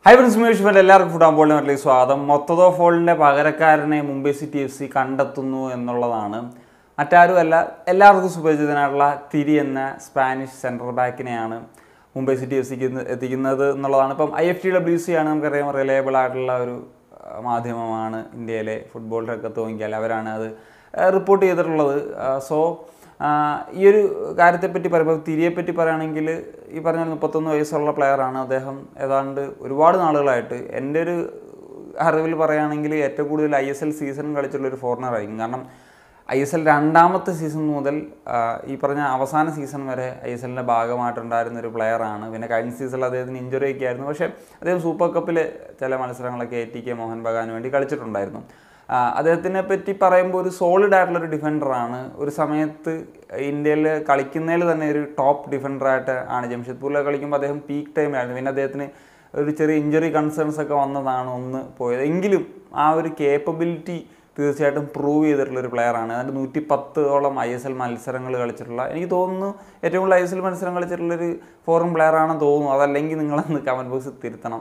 hi friends മ്യൂഷ്മെൻ്റ് എല്ലാവർക്കും ഫുഡ് ബോളിലേക്ക് സ്വാഗതം മൊത്തതോ ഫോളിൻ്റെ പകരക്കാരനെ മുംബൈ സിറ്റി എഫ് സി കണ്ടെത്തുന്നു എന്നുള്ളതാണ് മറ്റാരുമല്ല എല്ലാവർക്കും സുപരിചിതനായിട്ടുള്ള തിരി എന്ന സ്പാനിഷ് സെൻട്രൽ ബാക്കിനെയാണ് മുംബൈ സിറ്റി എഫ് സിക്ക് എത്തിക്കുന്നത് എന്നുള്ളതാണ് ഇപ്പം I F T W C ആണ് നമുക്കറിയാം റിലയബിൾ ആയിട്ടുള്ള ഒരു ആ, മാധ്യമമാണ് ഇന്ത്യയിലെ ഫുട്ബോൾ രംഗത്ത് നോക്കിയാൽ അവരാണ് അത് റിപ്പോർട്ട് ചെയ്തിട്ടുള്ളത് സോ ഈ ഒരു കാര്യത്തെപ്പറ്റി പറയുമ്പോൾ തിരിയെപ്പറ്റി പറയുകയാണെങ്കിൽ ഈ പറഞ്ഞ മുപ്പത്തൊന്ന് വയസ്സുള്ള പ്ലെയറാണ് അദ്ദേഹം ഏതാണ്ട് ഒരുപാട് നാളുകളായിട്ട് എൻ്റെ ഒരു അറിവിൽ പറയുകയാണെങ്കിൽ ഏറ്റവും കൂടുതൽ ഐ എസ് എൽ സീസൺ കളിച്ചിട്ടുള്ള ഒരു ഫോറിനർ ആയിരിക്കും കാരണം ഐ എസ് എൽ രണ്ടാമത്തെ സീസൺ മുതൽ ആ, ഈ പറഞ്ഞ അവസാന സീസൺ വരെ ഐ എസ് എല്ലിൻ്റെ ഭാഗമായിട്ടുണ്ടായിരുന്ന ഒരു പ്ലെയറാണ് പിന്നെ കഴിഞ്ഞ സീസണിൽ അദ്ദേഹത്തിന് ഇഞ്ചുറി ഒക്കെ ആയിരുന്നു പക്ഷേ അദ്ദേഹം സൂപ്പർ കപ്പിൽ ചില മത്സരങ്ങളൊക്കെ എ ടി കെ മോഹൻ ബഗാന് വേണ്ടി കളിച്ചിട്ടുണ്ടായിരുന്നു ആ, അദ്ദേഹത്തിനെ പറ്റി പറയുമ്പോൾ ഒരു സോളിഡ് ആയിട്ടുള്ള ഒരു ഡിഫൻഡറാണ് ഒരു സമയത്ത് ഇന്ത്യയിൽ കളിക്കുന്നതിൽ തന്നെ ഒരു ടോപ്പ് ഡിഫൻഡറായിട്ട് ആണ് ജംഷഡ്പൂരിൽ കളിക്കുമ്പോൾ അദ്ദേഹം പീക്ക് ടൈമിലായിരുന്നു പിന്നെ അദ്ദേഹത്തിന് ഒരു ചെറിയ ഇഞ്ചുറി കൺസേൺസ് ഒക്കെ വന്നതാണ് ഒന്ന് പോയത് എങ്കിലും ആ ഒരു കേപ്പബിലിറ്റി തീർച്ചയായിട്ടും പ്രൂവ് ചെയ്തിട്ടുള്ള ഒരു പ്ലെയറാണ് അതിൻ്റെ നൂറ്റി പത്തോളം ഐ എസ് എൽ മത്സരങ്ങൾ കളിച്ചിട്ടുള്ള എനിക്ക് തോന്നുന്നു ഏറ്റവും കൂടുതൽ ഐ എസ് എൽ മത്സരം കളിച്ചിട്ടുള്ളൊരു ഫോറിൻ പ്ലെയറാണെന്ന് തോന്നുന്നു അതല്ലെങ്കിൽ നിങ്ങളൊന്ന് കമൻറ്റ് ബോക്സിൽ തിരുത്തണം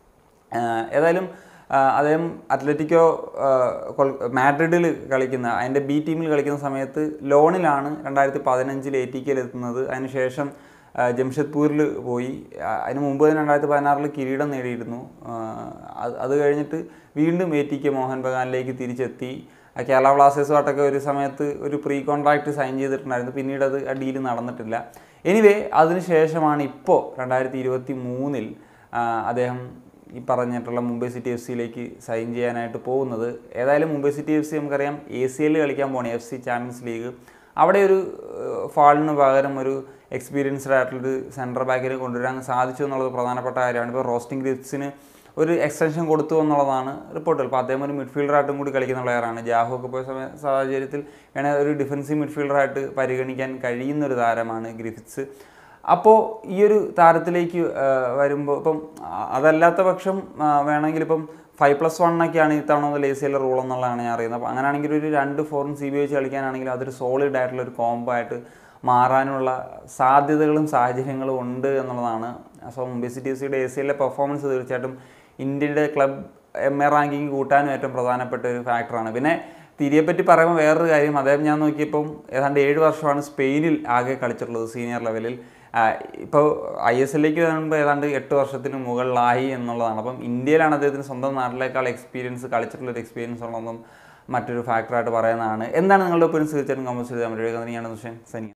ആഹ് ഏതായാലും ആഹ് അദ്ദേഹം അത്ലറ്റിക്കോ ആഹ് കൊൽ- മാഡ്രിഡിൽ കളിക്കുന്ന അതിൻ്റെ ബി ടീമിൽ കളിക്കുന്ന സമയത്ത് ലോണിലാണ് രണ്ടായിരത്തി പതിനഞ്ചിൽ എ ടി കെയിൽ എത്തുന്നത് അതിനുശേഷം ആഹ് ജംഷഡ്പൂരിൽ പോയി ആഹ് അതിന് മുമ്പ് തന്നെ രണ്ടായിരത്തി പതിനാറിൽ കിരീടം നേടിയിരുന്നു ആഹ് അത് അത് കഴിഞ്ഞിട്ട് വീണ്ടും എ ടി കെ മോഹൻ ബഗാനിലേക്ക് തിരിച്ചെത്തി ആ കേരള ബ്ലാസ്റ്റേഴ്സുമായിട്ടൊക്കെ ഒരു സമയത്ത് ഒരു പ്രീ കോൺട്രാക്റ്റ് സൈൻ ചെയ്തിട്ടുണ്ടായിരുന്നു പിന്നീട് അത് ആ ഡീല് നടന്നിട്ടില്ല എനിവേ അതിനുശേഷമാണ് ഇപ്പോൾ രണ്ടായിരത്തി ഇരുപത്തി മൂന്നിൽ അദ്ദേഹം ഈ പറഞ്ഞിട്ടുള്ള മുംബൈ സിറ്റി എഫ് സിയിലേക്ക് സൈൻ ചെയ്യാനായിട്ട് പോകുന്നത് ഏതായാലും മുംബൈ സിറ്റി എഫ് സി നമുക്കറിയാം എ സി എല്ലിൽ കളിക്കാൻ പോകണം എഫ് സി ചാമ്പ്യൻസ് ലീഗ് അവിടെ ഒരു ഫാളിന് പകരം ഒരു എക്സ്പീരിയൻസ്ഡ് ആയിട്ടുള്ളൊരു സെൻട്രൽ ബാക്കിനെ കൊണ്ടുവരാൻ സാധിച്ചു എന്നുള്ളത് പ്രധാനപ്പെട്ട കാര്യമാണ് ഇപ്പോൾ റോസ്റ്റിംഗ് ഗ്രിപ്സിന് ഒരു എക്സ്റ്റൻഷൻ കൊടുത്തു എന്നുള്ളതാണ് റിപ്പോർട്ടുകൾ അപ്പോൾ അദ്ദേഹം ഒരു മിഡ്ഫീൽഡറായിട്ടും കൂടി കളിക്കുന്ന പ്ലെയറാണ് ജാഹു ഒക്കെ പോയ സമയ സാഹചര്യത്തിൽ വേണേൽ ഒരു ഡിഫൻസീവ് മിഡ്ഫീൽഡറായിട്ട് പരിഗണിക്കാൻ കഴിയുന്ന ഒരു താരമാണ് ഗ്രിഫിറ്റ്സ് അപ്പോൾ ഈ ഒരു താരത്തിലേക്ക് വരുമ്പോൾ ഇപ്പം ആ, അതല്ലാത്ത പക്ഷം ആ, വേണമെങ്കിൽ ഇപ്പം ഫൈവ് പ്ലസ് വൺ ഒക്കെയാണ് ഇത്തവണ മുതൽ എ സി എൽ റൂൾ എന്നുള്ളതാണ് ഞാൻ അറിയുന്നത് അപ്പോൾ അങ്ങനെയാണെങ്കിൽ ഒരു രണ്ട് ഫോറും സി ബി വെച്ച് കളിക്കാനാണെങ്കിൽ അതൊരു സോളിഡ് ആയിട്ടുള്ള ഒരു കോംബോ ആയിട്ട് മാറാനുള്ള സാധ്യതകളും സാഹചര്യങ്ങളും ഉണ്ട് എന്നുള്ളതാണ് സോ മുംബൈ സിറ്റി എഫ് സിയുടെ എ സി എല്ലിലെ പെർഫോമൻസ് തീർച്ചയായിട്ടും ഇന്ത്യയുടെ ക്ലബ് എം എ റാങ്കിങ് കൂട്ടാനും ഏറ്റവും പ്രധാനപ്പെട്ട ഒരു ഫാക്ടറാണ് പിന്നെ തിരിയെപ്പറ്റി പറയുമ്പോൾ വേറൊരു കാര്യം അദ്ദേഹം ഞാൻ നോക്കിയപ്പം ഏതാണ്ട് ഏഴ് വർഷമാണ് സ്പെയിനിൽ ആകെ കളിച്ചിട്ടുള്ളത് സീനിയർ ലെവലിൽ ഇപ്പോൾ ഐ എസ് എല്ലിലേക്ക് വരുമ്പോൾ ഏതാണ്ട് എട്ട് വർഷത്തിന് മുകളിലായി എന്നുള്ളതാണ് അപ്പം ഇന്ത്യയിലാണ് അദ്ദേഹത്തിന് സ്വന്തം നാട്ടിലേക്കാൾ എക്സ്പീരിയൻസ് കളിച്ചിട്ടുള്ളൊരു എക്സ്പീരിയൻസ് ഉള്ളതെന്നും മറ്റൊരു ഫാക്ടറായിട്ട് പറയുന്നതാണ് എന്താണ് നിങ്ങളുടെ ഒപ്പീനിയൻസ് തീർച്ചയായിട്ടും കമൻസ് ചെയ്താൽ മതി ഞാനെന്ന് പക്ഷേ സനി